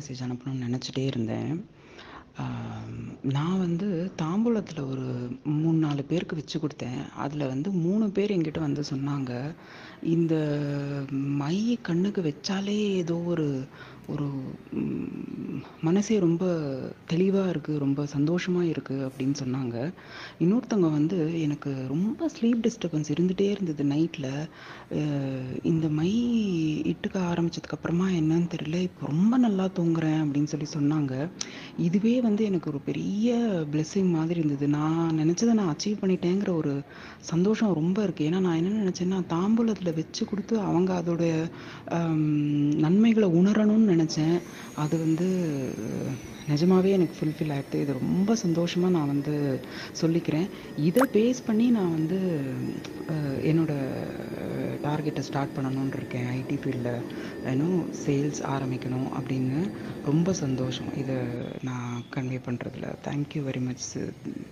message அனுப்பணும்னு நினச்சிட்டே இருந்தேன் ஆம், நான் வந்து தாம்பூலத்தில் ஒரு மூணு நாலு பேருக்கு வச்சு கொடுத்தேன் அதில் வந்து மூணு பேர் என்கிட்ட வந்து சொன்னாங்க இந்த மை கண்ணுக்கு வச்சாலே ஏதோ ஒரு ஒரு ம், மனசே ரொம்ப தெளிவாக இருக்குது ரொம்ப சந்தோஷமாக இருக்குது அப்படின்னு சொன்னாங்க இன்னொருத்தவங்க வந்து எனக்கு ரொம்ப ஸ்லீப் டிஸ்டர்பன்ஸ் இருந்துகிட்டே இருந்தது நைட்டில் இந்த மை இட்டுக்க ஆரம்பிச்சதுக்கப்புறமா என்னன்னு தெரியல இப்போ ரொம்ப நல்லா தூங்குறேன் அப்படின்னு சொல்லி சொன்னாங்க இதுவே வந்து எனக்கு ஒரு பெரிய பிளெஸ்ஸிங் மாதிரி இருந்தது நான் நினச்சதை நான் அச்சீவ் பண்ணிட்டேங்கிற ஒரு சந்தோஷம் ரொம்ப இருக்குது ஏன்னா நான் என்ன நினச்சேன்னா தாம்பூலத்தில் வச்சு கொடுத்து அவங்க அதோட ஆம், நன்மைகளை உணரணும்னு நினச்சேன் அது வந்து நிஜமாவே எனக்கு ஃபுல்ஃபில் ஆகிடுது இது ரொம்ப சந்தோஷமாக நான் வந்து சொல்லிக்கிறேன் இதை பேஸ் பண்ணி நான் வந்து அஹ், என்னோட டார்கெட்டை ஸ்டார்ட் பண்ணணும்னு இருக்கேன் ஐடி ஃபீல்டில் இன்னும் சேல்ஸ் ஆரம்பிக்கணும் அப்படின்னு ரொம்ப சந்தோஷம் இதை நான் கன்வே பண்ணுறதுல தேங்க்யூ வெரி மச்